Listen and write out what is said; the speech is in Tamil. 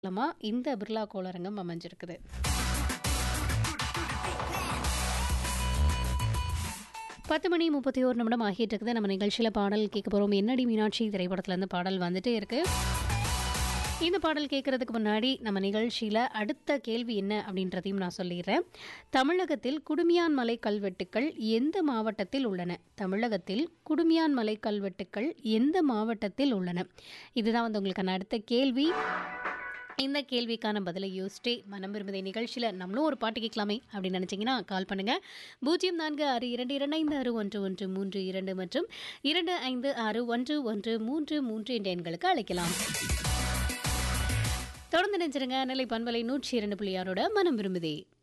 மூலமா இந்த பிர்லா கோளரங்கம் அமைஞ்சிருக்குது பத்து மணி முப்பத்தி ஒரு நிமிடம் ஆகிட்டு இருக்குது நம்ம நிகழ்ச்சியில் பாடல் கேட்க போகிறோம் என்னடி மீனாட்சி திரைப்படத்துலேருந்து பாடல் வந்துட்டே இருக்கு இந்த பாடல் கேட்கறதுக்கு முன்னாடி நம்ம நிகழ்ச்சியில் அடுத்த கேள்வி என்ன அப்படின்றதையும் நான் சொல்லிடுறேன் தமிழகத்தில் குடுமியான் மலை கல்வெட்டுக்கள் எந்த மாவட்டத்தில் உள்ளன தமிழகத்தில் குடுமியான் மலை கல்வெட்டுக்கள் எந்த மாவட்டத்தில் உள்ளன இதுதான் வந்து உங்களுக்கான அடுத்த கேள்வி இந்த கேள்விக்கான பதிலை யோசிச்சே மனம் விரும்புதை நிகழ்ச்சியில் நம்மளும் ஒரு பாட்டு கேட்கலாமே அப்படின்னு நினச்சிங்கன்னா கால் பண்ணுங்க பூஜ்ஜியம் நான்கு ஆறு இரண்டு இரண்டு ஐந்து ஆறு ஒன்று ஒன்று மூன்று இரண்டு மற்றும் இரண்டு ஐந்து ஆறு ஒன்று ஒன்று மூன்று மூன்று என்ற எண்களுக்கு அழைக்கலாம் தொடர்ந்து நினைச்சிருங்க நிலை பண்பலை நூற்றி இரண்டு புள்ளியாரோட மனம் விரும்புதே